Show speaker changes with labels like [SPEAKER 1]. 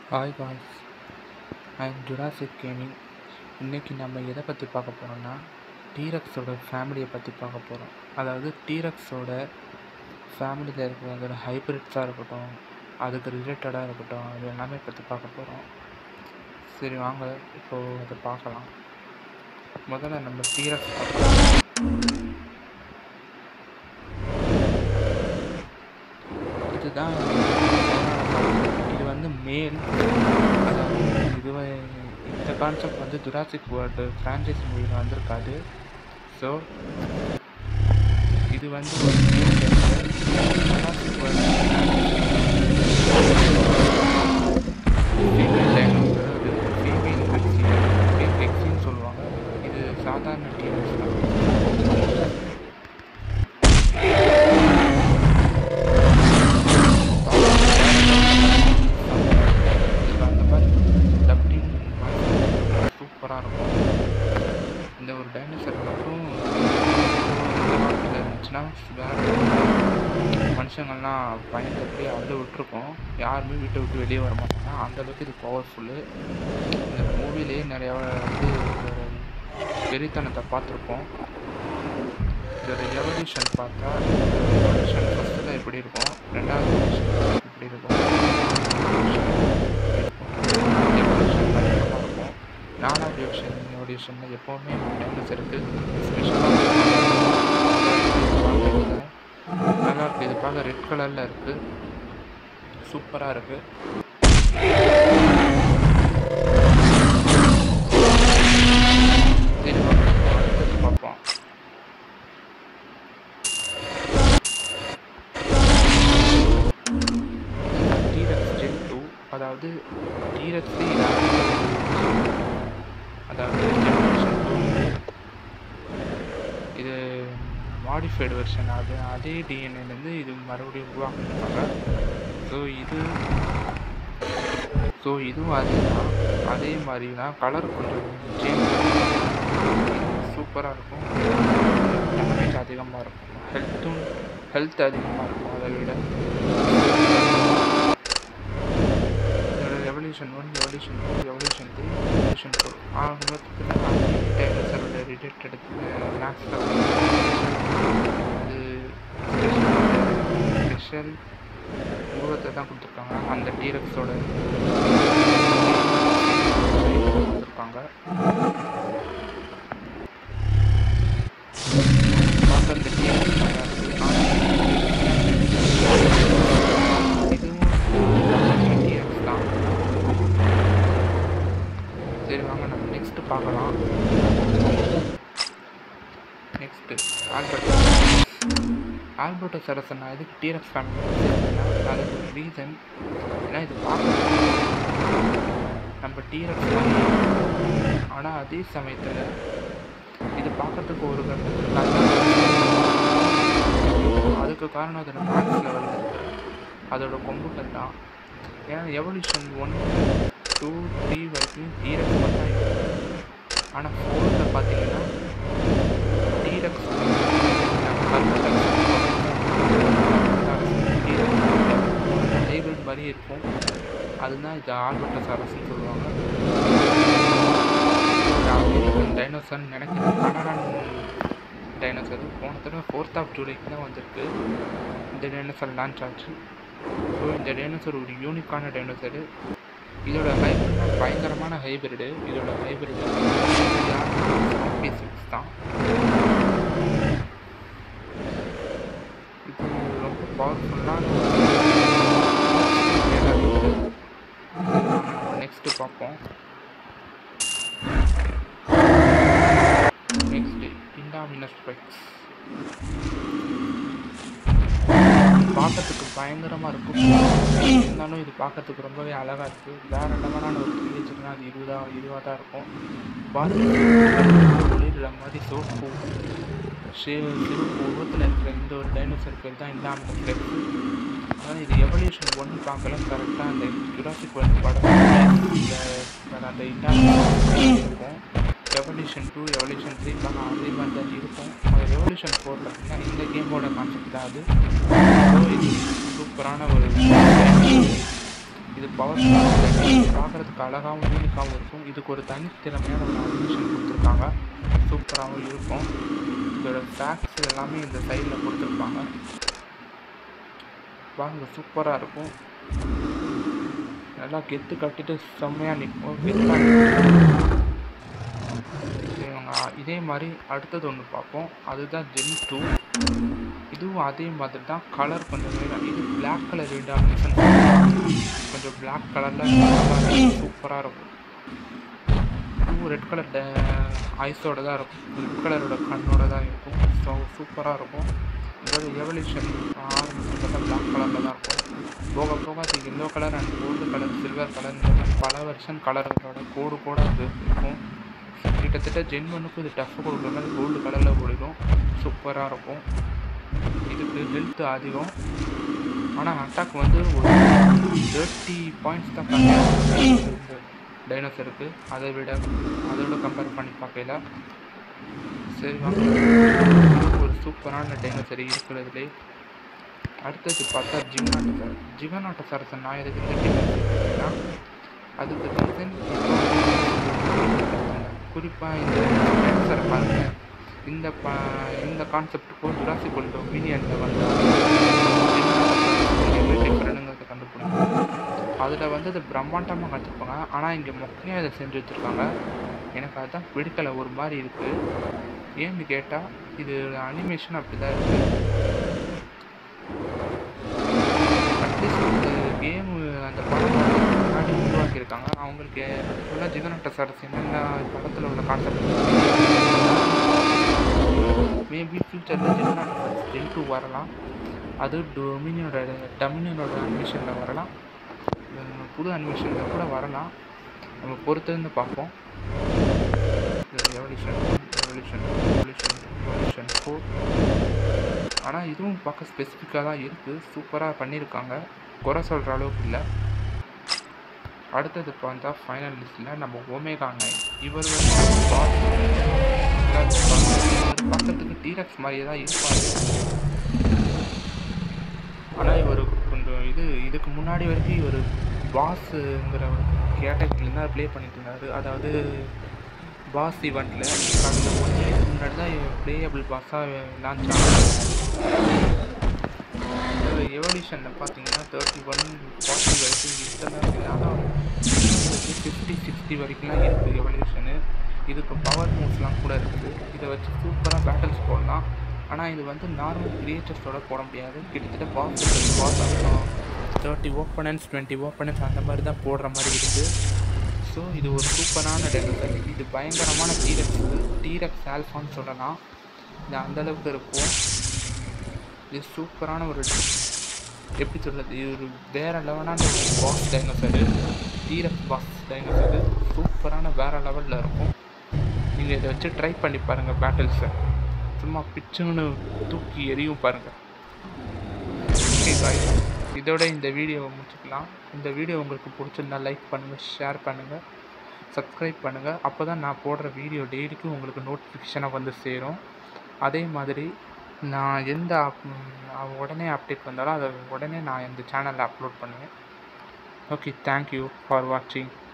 [SPEAKER 1] hi guys I am Jurassic gaming இன்றைக்கி நம்ம எதை பற்றி பார்க்க போகிறோம்னா டீரக்ஸோட ஃபேமிலியை பற்றி பார்க்க போகிறோம் அதாவது டீரக்ஸோட ஃபேமிலியில் இருக்கிற அதோட ஹைப்ரிட்ஸாக இருக்கட்டும் அதுக்கு ரிலேட்டடாக இருக்கட்டும் அது எல்லாமே பற்றி பார்க்க போகிறோம் சரி வாங்க இப்போது அதை பார்க்கலாம் முதல்ல நம்ம டீரக்ஸ் பார்க்கலாம் இதுதான் இது வந்து மேல் அதாவது இது இந்த கான்செப்ட் வந்து ஜுராசிக் வேர்ல்டு ஃப்ரான்ச்சைஸ் மூவியில் வந்திருக்காது ஸோ இது வந்து ஒரு ஜுராசிக் வேர்ல்டு ஃபீமேல் டைனோசர் அது ஃபீமேல் எக்ஸி எக்ஸின்னு சொல்லுவாங்க இது சாதாரண டீனஸ் தான் அந்த மாதிரி டப்பிங் சூப்பராக இருக்கும் இந்த ஒரு டைனோசர் மட்டும் இந்த காலத்தில் இருந்துச்சுன்னா வேறு மனுஷங்கள்லாம் பயந்துட்டு அள்ளு விட்டுருக்கோம் யாருமே வீட்டை விட்டு வெளியே வர மாட்டாங்க அந்தளவுக்கு இது பவர்ஃபுல்லு இந்த மூவிலே நிறையா வந்து இதோட வெறித்தனத்தை பார்த்துருப்போம் இதோட எவல்யூஷன் பார்த்தா எவல்யூஷன் ஃபஸ்ட்டில் எப்படி இருக்கும் ரெண்டாவது எவல்யூஷன் இப்படி இருக்கும் எவல்யூஷன் பயங்கரமாக இருக்கும் நாலாவது எவல்யூஷன் எவல்யூஷனில் எப்போவுமே டைனோசருக்கு ஸ்பெஷலாக நல்லா இருக்குது இது பார்க்க ரெட் கலரில் இருக்குது சூப்பராக இருக்குது சரி வாங்க, அடுத்தது பார்ப்போம் டீரக்ஸ் ஜென் டூ அதாவது டீரக்ஸ்லேயே அதாவது ஜென்ரேஷன் டூ இது மாடிஃபைடு வெர்ஷன் அது அதே டிஎன்ஏலேருந்து இது மறுபடியும் உருவாக்கிருக்காங்க ஸோ இது ஸோ இதுவும் அதே தான் அதே மாதிரி தான் கலர் கொஞ்சம் சேஞ்ச் சூப்பராக இருக்கும் டேமேஜ் அதிகமாக இருக்கும் ஹெல்த்தும் ஹெல்த் அதிகமாக இருக்கும் அதை விட இதோட evolution one evolution two evolution three evolution four ஆக மொத்தத்தில் டைனோசரோட ரிலேட்டட் மேக்ஸில் அது ஸ்பெஷல் உருவத்தை தான் கொடுத்துருக்காங்க அந்த டீரக்ஸோட கொடுத்துருக்காங்க பார்க்க அந்த டீரக்ஸ் நல்லா இருக்கு இதுவும் டீரக்ஸ் தான் சரி வாங்க நம்ம நெக்ஸ்ட் பார்க்கலாம் நெக்ஸ்ட்டு ஆல்பர்ட் ஆல்பர்ட்டோ சரசன் நான் எதுக்கு டீரக்ஸ் ஃபேமிலி சேர்த்தேன்னா அதுக்கு ஒரு ரீசன் ஏன்னா இது பார்க்க நம்ம டீரக்ஸ் மாதிரி ஆனால் அதே சமயத்தில் இது பார்க்கறதுக்கு ஒரு கட்டத்தில் நல்லா அதுக்கு காரணம் அதோட மேக்ஸ் லெவலில் இருக்கு அதோட கொம்புகள் தான் ஏன்னா எவல்யூஷன் ஒன் டூ த்ரீ வரைக்கும் டீரக்ஸ் மட்டும் இருக்கு ஆனால் ஃபோரில் பார்த்தீங்கன்னா டீரக்ஸ் ஹைபிரிட் மாதிரி இருக்கும் அதுதான் இது ஆல்பர்ட்ட சாரஸ்ன்னு சொல்லுவாங்க ஒரு அமெரிக்கன் டைனோசர்னு நினைக்கிறேன் கனடான் டைனோசர் போன தடவை ஃபோர்த் ஆஃப் ஜூலைக்கு தான் வந்திருக்கு இந்த டைனோசர் லான்ச் ஆச்சு ஸோ இந்த டைனோசர் ஒரு யூனிக்கான டைனோசரு இதோட ஹைபிரிட்னா பயங்கரமான ஹைபிரிடு இதோட ஹைபிரிடு சிக்ஸ் தான் இது ரொம்ப பவர்ஃபுல்லான நெக்ஸ்ட்டு பார்ப்போம் நெக்ஸ்ட்டு இண்டாமினஸ் ஸ்பெக்ஸ் பார்க்கறதுக்கு பயங்கரமாக இருக்கும் இருந்தாலும் இது பார்க்கறதுக்கு ரொம்பவே அழகாக இருக்குது வேறு லெவலான ஒரு கிரியேச்சர்னால் அது இதுதான் இதுவாக தான் இருக்கும் பார்த்து ஒளிடுற மாதிரி சோப்பு சிறு சிவப்பு உருவத்தில் இருக்கிற இந்த ஒரு டைனோசர் பேர் தான் இல்லாமல் ஃப்ளெக்ஸ் ஆனால் இது எவல்யூஷன் ஒன்று பார்க்கல கரெக்டாக அந்த ஜுராசிக் வேர்ல்டு படம் இந்த அந்த இண்டாமினஸ் இருக்கும் எவல்யூஷன் டூ எவல்யூஷன் த்ரீ பார்க்க அதே மாதிரி தான் இருக்கும் அது எவல்யூஷன் ஃபோர் பார்த்தீங்கன்னா இந்த கேமோட கான்செப்ட் தான் அது ஸோ இது சூப்பரான ஒரு இது பவர் பார்க்குறதுக்கு அழகாகவும் யூனிக்காகவும் இருக்கும் இதுக்கு ஒரு தனித்திறமையான ஒரு அனிமேஷன் கொடுத்துருக்காங்க சூப்பராகவும் இருக்கும் இதோட ஃபேக்ஸ் எல்லாமே இந்த சைடில் கொடுத்துருப்பாங்க பாருங்க சூப்பராக இருக்கும் நல்லா கெத்து கட்டிட்டு செம்மையாக நிற்கும் கெத்தாக நிற்கும் இவங்க இதே மாதிரி அடுத்தது ஒன்று பார்ப்போம் அதுதான் ஜென் டூ இதுவும் அதே மாதிரி தான் கலர் கொஞ்சம் வேணும் இது பிளாக் கலர் டாமினேஷன் கொஞ்சம் பிளாக் கலரில் சூப்பராக இருக்கும் இதுவும் ரெட் கலர் ஐஸோட தான் இருக்கும் ரெட் கலரோட கண்ணோட தான் இருக்கும் ஸோ சூப்பராக இருக்கும் இதோட எவல்யூஷன் ஆரம்பிச்சது பிளாக் கலரில் தான் இருக்கும் போக போக அது yellow colour and gold colour silver colour இந்த மாதிரி பல வெர்ஷன் கலர்களோட கோடு கூட அது இருக்கும் கிட்டத்தட்ட ஜென் ஒன்றுக்கும் இது டஃப் கொடுக்குற மாதிரி கோல்டு கலரில் ஓடிடும் சூப்பராக இருக்கும் இதுக்கு ஹெல்த் அதிகம் ஆனால் அட்டாக் வந்து ஒரு தேர்ட்டி பாயிண்ட்ஸ் தான் கம்மியாக டைனோசருக்கு அதை விட அதோட கம்பேர் பண்ணி பார்க்கல சரி வாங்க ஒரு சூப்பரான டைனோசரி இருக்கிறதுலே அடுத்தது பார்த்தா ஜிகனாட்ட ஜிகனாட்ட சரசன் நான் எதுக்கு கேட்டேன்னா அதுக்கு ரீசன் குறிப்பாக இந்த டைனோசர் பாருங்க இந்த ப இந்த கான்செப்டுக்கும் ஜுராசி கொண்டு ஒப்பீனியனில் வந்து டிஃப்ரெண்ட்டுங்கிறத கண்டுபிடிக்கும் அதில் வந்து அது பிரம்மாண்டமாக கற்றுப்பாங்க ஆனால் இங்கே மொக்கையாக இதை செஞ்சு வச்சுருக்காங்க எனக்கு அதுதான் பிடிக்கலை ஒரு மாதிரி இருக்குது ஏன்னு கேட்டால் இது அனிமேஷன் அப்படி தான் இருக்குது அட்லீஸ்ட் இந்த கேமு அந்த படம் முன்னாடி உருவாக்கியிருக்காங்க அவங்களுக்கு ஃபுல்லாக ஜிகனட்ட சரஸ் என்னென்ன படத்தில் உள்ள கான்செப்ட் மேபி ஃப்யூச்சரில் ஜிகனட்ட சரஸ் டென் டூ வரலாம் அது டொமினியோட டொமினியனோட அனிமேஷனில் வரலாம் புது அனிமேஷனில் கூட வரலாம் நம்ம பொறுத்திருந்து பார்ப்போம் evolution evolution evolution evolution four ஆனால் இதுவும் பார்க்க ஸ்பெசிஃபிக்காக தான் இருக்குது சூப்பராக பண்ணியிருக்காங்க குறை சொல்கிற அளவுக்கு இல்லை அடுத்தது பார்த்தா ஃபைனல் லிஸ்ட்டில் நம்ம ஒமேகா நைன் இவர் வந்து பார்க்கறதுக்கு டீரக்ஸ் மாதிரியே தான் இருப்பார் ஆனால் இவர் கொஞ்சம் இது இதுக்கு முன்னாடி வரைக்கும் இவர் பாஸுங்கிற ஒரு கேட்டகரியில் தான் ப்ளே பண்ணிட்டு இருந்தார் அதாவது பாஸ் ஈவெண்ட்டில் அந்த ஒன் இயர்க்கு முன்னாடி தான் ப்ளேயபிள் பாஸாக லான்ச் ஆகும் எவல்யூஷனில் பார்த்தீங்கன்னா தேர்ட்டி ஒன் ஃபார்ட்டி வரைக்கும் இதெல்லாம் இருக்குது ஆனால் ஃபிஃப்டி சிக்ஸ்டி வரைக்கும்லாம் இருக்குது எவல்யூஷனு இதுக்கு பவர் மூவ்ஸ்லாம் கூட இருக்குது இதை வச்சு சூப்பராக பேட்டில்ஸ் போடலாம் ஆனால் இது வந்து நார்மல் கிரியேச்சர்ஸோட போட முடியாது கிட்டத்தட்ட பாஸ் பாஸ் ஆகும் தேர்ட்டி ஓப்பனன்ஸ் டுவெண்ட்டி ஓப்பனன்ஸ் அந்த மாதிரி தான் போடுற மாதிரி இருக்குது ஸோ இது ஒரு சூப்பரான டெனசர் இது பயங்கரமான டீரக்ஸ் டீரக்ஸ் ஆல்ஃபான்னு சொல்லலாம் இது அந்தளவுக்கு இருக்கும் இது சூப்பரான ஒரு எப்படி சொல்கிறது இது ஒரு வேறு லெவலான ஒரு boss dinosaur T rex boss dinosaur சூப்பரான வேறு லெவலில் இருக்கும் நீங்கள் இதை வச்சு ட்ரை பண்ணி பாருங்கள் பேட்டில்ஸை சும்மா பிச்சுன்னு தூக்கி எரியும் பாருங்கள் ஓகே காய் இதோட இந்த வீடியோவை முடிச்சுக்கலாம் இந்த வீடியோ உங்களுக்கு பிடிச்சிருந்தா லைக் பண்ணுங்கள் ஷேர் பண்ணுங்கள் சப்ஸ்கிரைப் பண்ணுங்கள் அப்போ தான் நான் போடுற வீடியோ டெய்லிக்கும் உங்களுக்கு நோட்டிஃபிகேஷனாக வந்து சேரும் அதே மாதிரி நான் எந்த அப் உடனே அப்டேட் வந்தாலும் அதை உடனே நான் இந்த சேனலில் அப்லோட் பண்ணுவேன் ஓகே தேங்க்யூ ஃபார் வாட்சிங்